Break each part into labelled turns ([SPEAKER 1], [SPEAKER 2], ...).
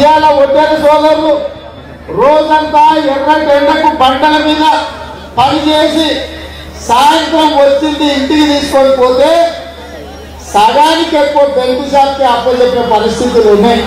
[SPEAKER 1] ఇవాళ ఒడ్డెర సోదరులు రోజంతా ఎర్రటి ఎండకు బండల మీద పని చేసి సాయంత్రం వచ్చింది ఇంటికి తీసుకొని పోతే సగానికి ఎక్కువ బెల్ట్ షాప్కి అప్పచెప్పే పరిస్థితులు ఉన్నాయి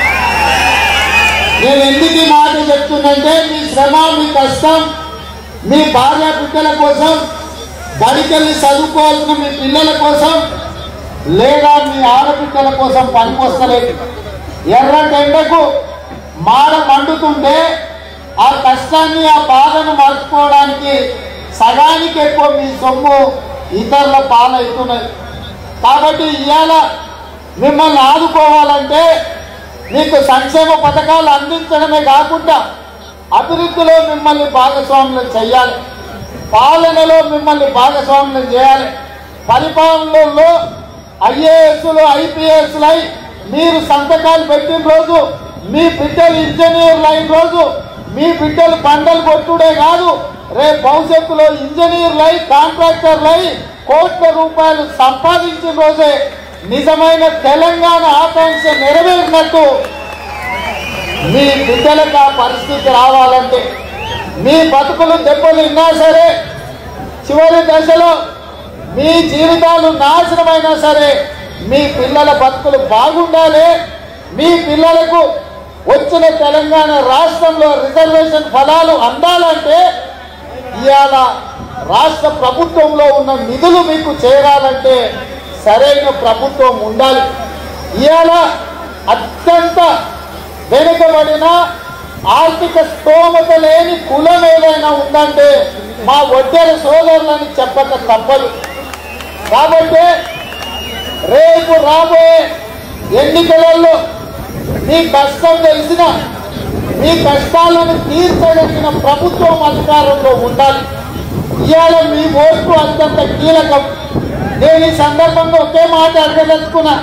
[SPEAKER 1] నేను ఎందుకు ఈ మాట చెప్తున్నంటే మీ శ్రమ మీ కష్టం మీ భార్య బిడ్డల కోసం బడికెళ్ళి చదువుకోవాల్సిన మీ పిల్లల కోసం లేదా మీ ఆడబిడ్డల కోసం పనికొస్తలేదు ఎర్రటి ఎండకు మాడ మండుతుంటే ఆ కష్టాన్ని ఆ బాధను మర్చిపోవడానికి సగానికి ఎక్కువ మీ సొమ్ము ఇతరుల పాలవుతున్నది కాబట్టి ఇవాళ మిమ్మల్ని ఆదుకోవాలంటే మీకు సంక్షేమ పథకాలు అందించడమే కాకుండా అభివృద్ధిలో మిమ్మల్ని భాగస్వాములు చేయాలి పాలనలో మిమ్మల్ని భాగస్వాములు చేయాలి పరిపాలనలో ఐఏఎస్లు ఐపీఎస్లై మీరు సంతకాలు పెట్టిన రోజు మీ బిడ్డలు ఇంజనీర్లు అయిన రోజు మీ బిడ్డలు బండలు కొట్టుడే కాదు రేపు భవిష్యత్తులో ఇంజనీర్లై కాంట్రాక్టర్లై కోట్ల రూపాయలు సంపాదించిన రోజే నిజమైన తెలంగాణ ఆకాంక్ష నెరవేరినట్టు మీ బిడ్డలకు ఆ పరిస్థితి రావాలంటే మీ బతుకులు దెబ్బలు విన్నా సరే చివరి దశలో మీ జీవితాలు నాశనమైనా సరే మీ పిల్లల బతుకులు బాగుండాలి మీ పిల్లలకు వచ్చిన తెలంగాణ రాష్ట్రంలో రిజర్వేషన్ ఫలాలు అందాలంటే ఇవాళ రాష్ట్ర ప్రభుత్వంలో ఉన్న నిధులు మీకు చేరాలంటే సరైన ప్రభుత్వం ఉండాలి ఇవాళ అత్యంత వెనుకబడిన ఆర్థిక స్తోమత లేని కులం ఏదైనా ఉందంటే మా ఒడ్డెర సోదరులని చెప్పక తప్పదు కాబట్టి రేపు రాబోయే ఎన్నికలలో మీ కష్టం తెలిసిన మీ కష్టాలను తీర్చగలిగిన ప్రభుత్వం అధికారంలో ఉండాలి ఇవాళ మీ ఓటు అత్యంత కీలకం నేను ఈ సందర్భంగా ఒకే మాట అడగదలుచుకున్నా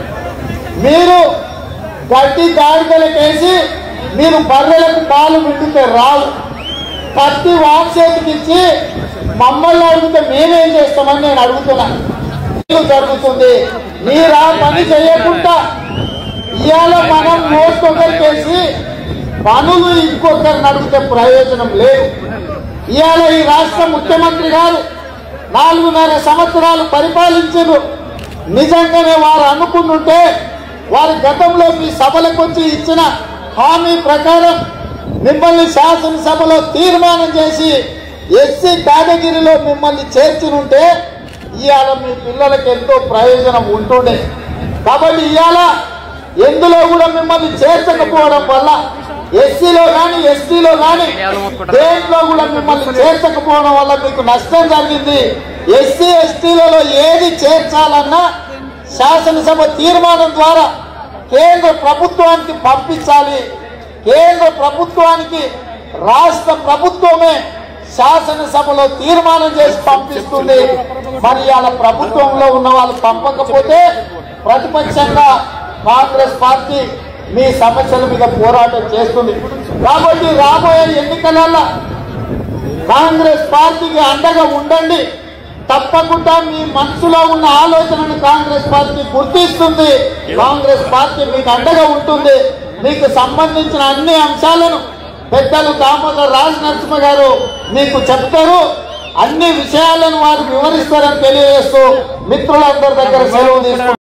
[SPEAKER 1] మీరు గడ్డి గాడిదలకేసి మీరు బర్రెలకు పాలు విండితే రావు కత్తి వాక్ చేతికి ఇచ్చి మమ్మల్ని అడిగితే మేమేం చేస్తామని నేను అడుగుతున్నా ఇల్లు జరుగుతుంది మీరు ఆ పని చేయకుండా ఇవాళ మనం నోట్కొకరికేసి పనులు ఇంకొకరిని అడిగితే ప్రయోజనం లేదు ఇవాళ ఈ రాష్ట్ర ముఖ్యమంత్రి గారు నాలుగున్నర సంవత్సరాలు పరిపాలించారు నిజంగానే వారు అనుకుంటుంటే వారి గతంలో మీ సభలకు వచ్చి ఇచ్చిన హామీ ప్రకారం మిమ్మల్ని శాసనసభలో తీర్మానం చేసి ఎస్సీ కేటగిరీలో మిమ్మల్ని చేర్చినుంటే ఇవాళ మీ పిల్లలకి ఎంతో ప్రయోజనం ఉంటుండే కాబట్టి ఇవాళ ఎందులో కూడా మిమ్మల్ని చేర్చకపోవడం వల్ల ఎస్సీలో కానీ ఎస్టీలో కానీ దేంట్లో కూడా మిమ్మల్ని చేర్చకపోవడం వల్ల మీకు నష్టం జరిగింది ఎస్సీ ఎస్టీలలో ఏది చేర్చాలన్నా శాసనసభ తీర్మానం ద్వారా కేంద్ర ప్రభుత్వానికి పంపించాలి కేంద్ర ప్రభుత్వానికి రాష్ట్ర ప్రభుత్వమే శాసనసభలో తీర్మానం చేసి పంపిస్తుంది మరి ఇవాళ ప్రభుత్వంలో ఉన్న వాళ్ళు పంపకపోతే ప్రతిపక్షంగా కాంగ్రెస్ పార్టీ మీ సమస్యల మీద పోరాటం చేస్తుంది కాబట్టి రాబోయే ఎన్నికలలో కాంగ్రెస్ పార్టీకి అండగా ఉండండి తప్పకుండా మీ మనసులో ఉన్న ఆలోచనను కాంగ్రెస్ పార్టీ గుర్తిస్తుంది కాంగ్రెస్ పార్టీ మీకు అండగా ఉంటుంది మీకు సంబంధించిన అన్ని అంశాలను పెద్దలు దామోదర్ రాజ్ నరసింహ గారు మీకు చెప్తారు అన్ని విషయాలను వారు వివరిస్తారని తెలియజేస్తూ మిత్రులందరి దగ్గర సెలవు తీసుకుంటారు